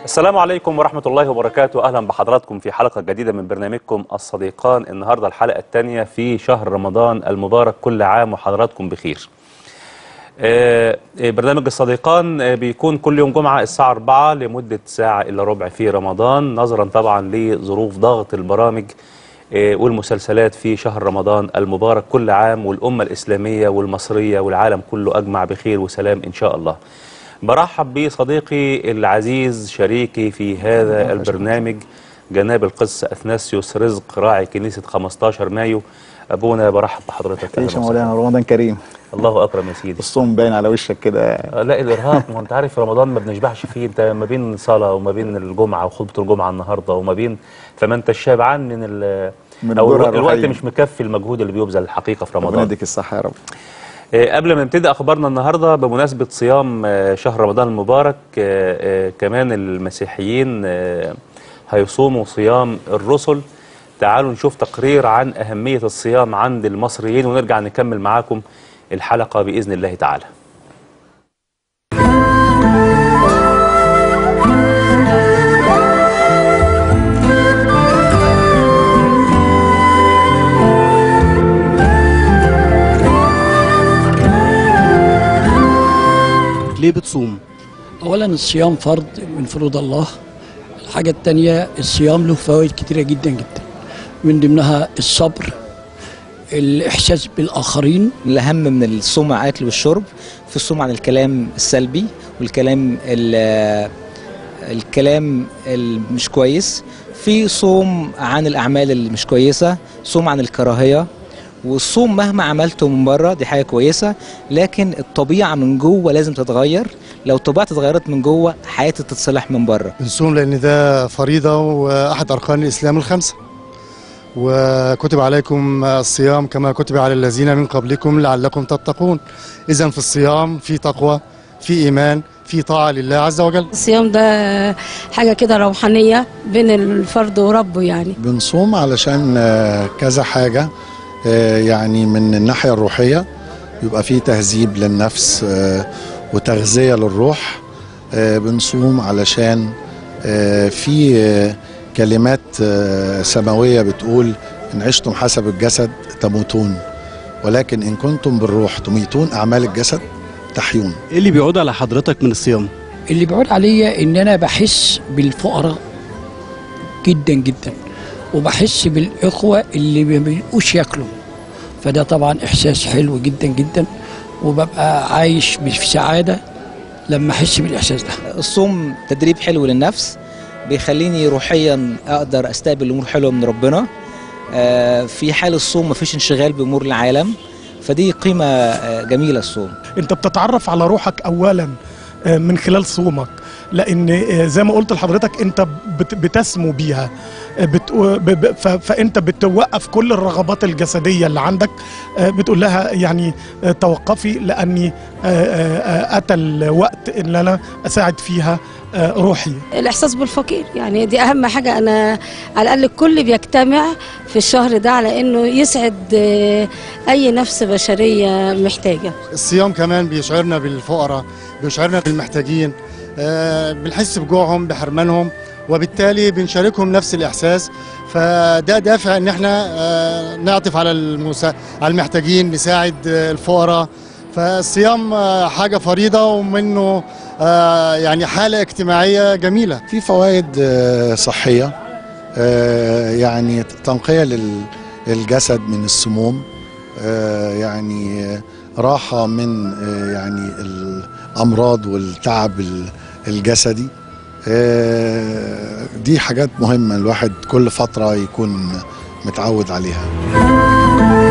السلام عليكم ورحمة الله وبركاته أهلا بحضراتكم في حلقة جديدة من برنامجكم الصديقان النهاردة الحلقة الثانية في شهر رمضان المبارك كل عام وحضراتكم بخير آه، آه، برنامج الصديقان آه، بيكون كل يوم جمعة الساعة 4 لمدة ساعة إلا ربع في رمضان نظرا طبعا لظروف ضغط البرامج آه، والمسلسلات في شهر رمضان المبارك كل عام والأمة الإسلامية والمصرية والعالم كله أجمع بخير وسلام إن شاء الله برحب بصديقي العزيز شريكي في هذا البرنامج جناب القس أثناسيوس رزق راعي كنيسة 15 مايو أبونا برحب بحضرتك ايش يا أهلا مولانا رمضان كريم وسهلا. الله أكرم يا سيدي الصوم باين على وشك كده آه، لا الارهاق ما انت عارف رمضان ما بنشبعش فيه انت ما بين صلاه وما بين الجمعه وخطبه الجمعه النهارده وما بين فما انت شبعان من ال من او الجرعة الوقت الروحية. مش مكفي المجهود اللي بيبذل الحقيقه في ربنا رمضان يديك الصحة يا رب آه، قبل ما نبتدي اخبارنا النهارده بمناسبه صيام آه، شهر رمضان المبارك آه، آه، كمان المسيحيين آه، هيصوموا صيام الرسل تعالوا نشوف تقرير عن اهميه الصيام عند المصريين ونرجع نكمل معاكم الحلقه باذن الله تعالى ليه بتصوم؟ اولا الصيام فرض من فروض الله الحاجه الثانيه الصيام له فوائد كتيره جدا جدا من ضمنها الصبر الاحساس بالاخرين الأهم من الصوم عن الأكل والشرب في الصوم عن الكلام السلبي والكلام ال- الكلام المش كويس في صوم عن الأعمال اللي مش كويسة صوم عن الكراهية والصوم مهما عملته من بره دي حاجة كويسة لكن الطبيعة من جوه لازم تتغير لو طبيعتي اتغيرت من جوه حياتي تتصلح من بره بنصوم لأن ده فريضة وأحد أركان الإسلام الخمسة وكتب عليكم الصيام كما كتب على الذين من قبلكم لعلكم تتقون إذا في الصيام في تقوى في إيمان في طاعة لله عز وجل الصيام ده حاجة كده روحانية بين الفرد وربه يعني بنصوم علشان آه، كذا حاجة آه، يعني من الناحية الروحية يبقى فيه تهذيب للنفس آه، وتغذية للروح آه، بنصوم علشان آه، في آه، كلمات آه، سماوية بتقول إن عشتم حسب الجسد تموتون ولكن إن كنتم بالروح تميتون أعمال الجسد تحيون ايه اللي بيعود على حضرتك من الصيام؟ اللي بيعود عليا ان انا بحس بالفقراء جدا جدا وبحس بالاخوه اللي ما بيبقوش ياكلوا فده طبعا احساس حلو جدا جدا وببقى عايش في سعاده لما احس بالاحساس ده الصوم تدريب حلو للنفس بيخليني روحيا اقدر استقبل امور حلوه من ربنا آه، في حال الصوم مفيش انشغال بامور العالم فدي قيمه آه، جميله الصوم انت بتتعرف على روحك اولا آه، من خلال صومك لان آه، زي ما قلت لحضرتك انت بت- بتسمو بيها آه، بت- ب- ب- ف- فانت بتوقف كل الرغبات الجسديه اللي عندك آه، بتقول لها يعني آه، توقفي لاني آه، آه، آه، اتى الوقت ان انا اساعد فيها آه، روحي الإحساس بالفقير يعني دي أهم حاجة أنا على الأقل الكل بيجتمع في الشهر ده على إنه يسعد آه، أي نفس بشرية محتاجة الصيام كمان بيشعرنا بالفقراء بيشعرنا بالمحتاجين آه، بنحس بجوعهم بحرمانهم وبالتالي بنشاركهم نفس الإحساس فده دافع إن احنا آه، نعطف على المسا... على المحتاجين نساعد آه، الفقراء فالصيام آه، حاجة فريضة ومنه آه، يعني حالة اجتماعية جميلة في فوائد آه، صحية آه، يعني تنقية لل- للجسد من السموم آه، يعني آه، راحة من آه، يعني الأمراض والتعب ال- الجسدي آه، دي حاجات مهمة الواحد كل فترة يكون متعود عليها